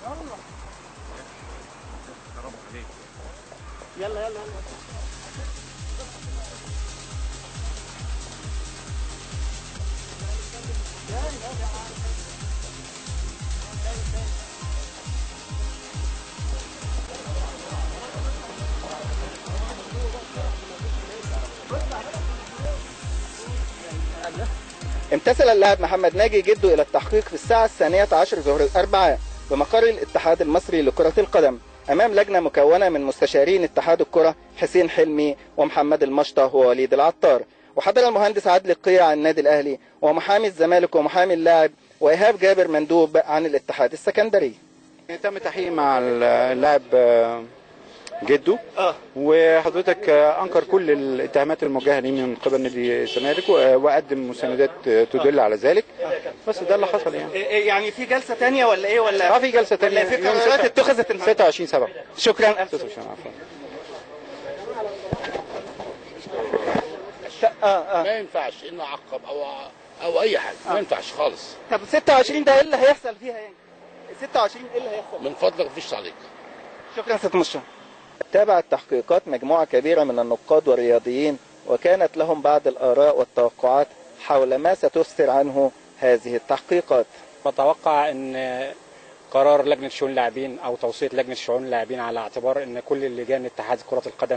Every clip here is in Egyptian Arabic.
يلا يلا يلا امتثل اللاعب محمد ناجي جده إلى التحقيق في الساعة الثانية عشر ظهر الأربعاء بمقر الاتحاد المصري لكرة القدم أمام لجنة مكونة من مستشارين اتحاد الكرة حسين حلمي ومحمد المشطة ووليد العطار وحضر المهندس عادل القيع عن النادي الأهلي ومحامي الزمالك ومحامي اللاعب وإيهاب جابر مندوب عن الاتحاد السكندري تم تحقيق مع اللاعب آه، جده اه وحضرتك آه، انكر كل الاتهامات الموجهه ليه من قبل نادي الزمالك و- وقدم مساندات آه، تدل على ذلك بس ده اللي حصل يعني يعني في جلسة تانية ولا إيه ولا اه في جلسه ثانيه ولا في قرارات اتخذت النهاردة؟ 26 7 شكرا ألف 26 عفوا اه اه ما ينفعش انه اعقب او او اي حاجه ما ينفعش خالص طب 26 ده ايه اللي هيحصل فيها يعني 26 ايه اللي هيحصل من فضلك مفيش تعليق شكرا ست مشا تابعت تحقيقات مجموعة كبيرة من النقاد والرياضيين وكانت لهم بعض الآراء والتوقعات حول ما ستسفر عنه هذه التحقيقات بتوقع ان قرار لجنه شؤون اللاعبين او توصيه لجنه شؤون اللاعبين على اعتبار ان كل لجان اتحاد كره القدم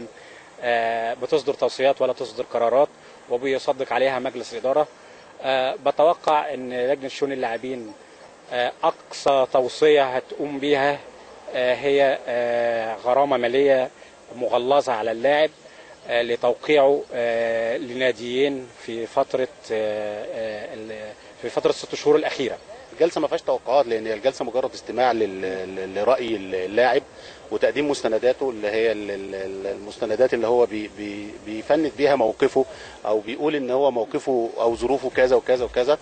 آه، بتصدر توصيات ولا تصدر قرارات وبيصدق عليها مجلس الاداره آه، بتوقع ان لجنه شؤون اللاعبين آه، اقصى توصيه هتقوم بيها آه، هي آه، غرامه ماليه مغلظه على اللاعب آه، لتوقيعه آه، لناديين في فتره آه، آه، ال- في فتره الست شهور الاخيره الجلسه ما فيهاش توقعات لان هي الجلسه مجرد استماع لل- لل- لراي اللاعب وتقديم مستنداته اللي هي ال- ال- المستندات اللي هو بي بي بيفند بيها موقفه او بيقول ان هو موقفه او ظروفه كذا وكذا وكذا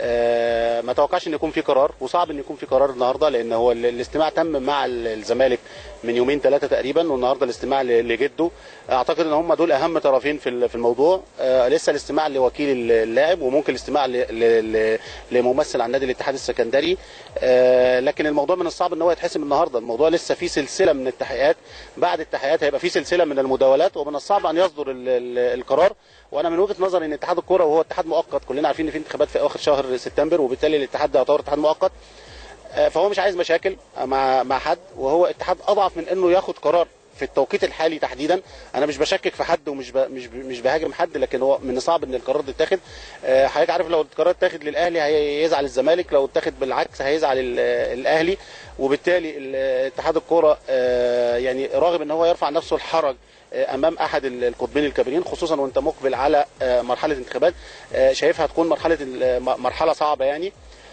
آه، ما توقعش ان يكون في قرار وصعب ان يكون في قرار النهارده لان هو ال- الاستماع تم مع ال- الزمالك من يومين ثلاثه تقريبا والنهارده الاستماع ل- لجده اعتقد ان هم دول اهم طرفين في ال- في الموضوع آه، لسه الاستماع لوكيل اللاعب وممكن الاستماع ل- ل- ل- لممثل عن نادي الاتحاد السكندري آه، لكن الموضوع من الصعب ان هو يتحسم النهارده الموضوع لسه فيه سلسله من التحقيقات بعد التحقيقات هيبقى فيه سلسله من المداولات ومن الصعب ان يصدر ال- ال- القرار وانا من وجهه نظري ان اتحاد الكوره وهو اتحاد مؤقت كلنا عارفين ان في انتخابات في اواخر شهر سبتمبر وبالتالي الاتحاد ده يعتبر اتحاد مؤقت آه، فهو مش عايز مشاكل مع مع حد وهو اتحاد اضعف من انه ياخد قرار في التوقيت الحالي تحديدا انا مش بشكك في حد ومش ب... مش ب... مش بهاجم حد لكن هو من الصعب ان القرار ده يتاخد آه، حضرتك عارف لو القرار اتاخد للاهلي هيزعل الزمالك لو اتاخد بالعكس هيزعل ال- الاهلي وبالتالي ال- اتحاد الكوره آه، يعني راغب ان هو يرفع نفسه الحرج آه، امام احد ال- القطبين الكبيرين خصوصا وانت مقبل على آه، مرحله انتخابات آه، شايفها تكون مرحله ال- م- مرحله صعبه يعني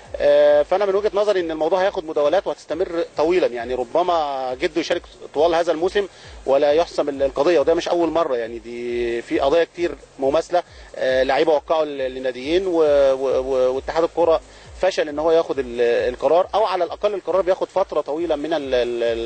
آه، فانا من وجهه نظري ان الموضوع هياخد مداولات وهتستمر طويلا يعني ربما جده يشارك طوال هذا الموسم ولا يحسم ال- القضيه وده مش اول مره يعني دي في قضايا كتير مماثله آه، لعيبه وقعوا ل- لناديين و- و- و- واتحاد الكره فشل ان هو ياخد ال- القرار او على الاقل القرار بياخد فتره طويله من ال- ال-